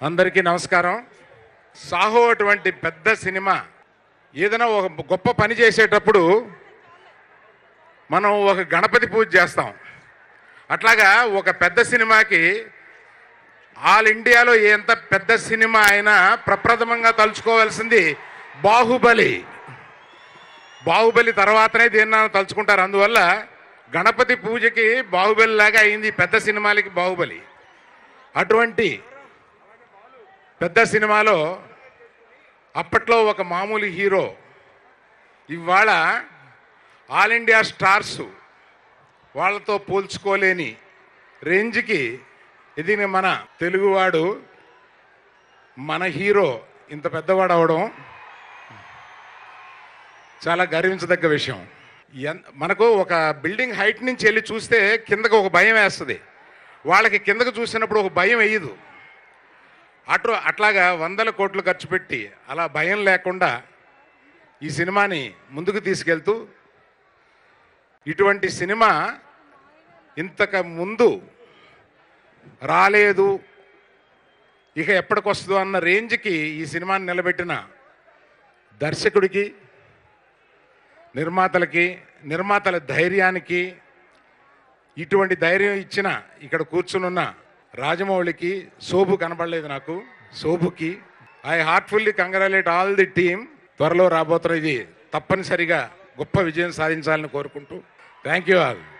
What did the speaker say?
అందరికీ నమస్కారం సాహో అటువంటి పెద్ద సినిమా ఏదైనా ఒక గొప్ప పని చేసేటప్పుడు మనం ఒక గణపతి పూజ చేస్తాం అట్లాగా ఒక పెద్ద సినిమాకి ఆల్ ఇండియాలో ఎంత పెద్ద సినిమా అయినా ప్రప్రథమంగా తలుచుకోవాల్సింది బాహుబలి బాహుబలి తర్వాతనే దీన్ని తలుచుకుంటారు అందువల్ల గణపతి పూజకి బాహుబలి లాగా అయింది ఈ పెద్ద సినిమాలకి బాహుబలి అటువంటి పెద్ద సినిమాలో అప్పట్లో ఒక మామూలు హీరో ఇవాళ ఆల్ ఇండియా స్టార్స్ వాళ్ళతో పోల్చుకోలేని రేంజ్కి ఇది మన తెలుగువాడు మన హీరో ఇంత పెద్దవాడు అవడం చాలా గర్వించదగ్గ విషయం ఎన్- మనకు ఒక బిల్డింగ్ హైట్ నుంచి వెళ్ళి చూస్తే కిందకు ఒక భయం వేస్తుంది వాళ్ళకి కిందకు చూసినప్పుడు ఒక భయం వేయదు అటు అట్లాగా వందల కోట్లు ఖర్చు పెట్టి అలా భయం లేకుండా ఈ సినిమాని ముందుకు తీసుకెళ్తూ ఇటువంటి సినిమా ఇంతకు ముందు రాలేదు ఇక ఎప్పటికొస్తుందో అన్న రేంజ్కి ఈ సినిమాని నిలబెట్టిన దర్శకుడికి నిర్మాతలకి నిర్మాతల ధైర్యానికి ఇటువంటి ధైర్యం ఇచ్చిన ఇక్కడ కూర్చునున్న రాజమౌళికి శోభు కనబడలేదు నాకు శోభుకి I heartfully congratulate all the team త్వరలో రాబోతున్న ఇది తప్పనిసరిగా గొప్ప విజయం సాధించాలని కోరుకుంటూ థ్యాంక్ యూ ఆల్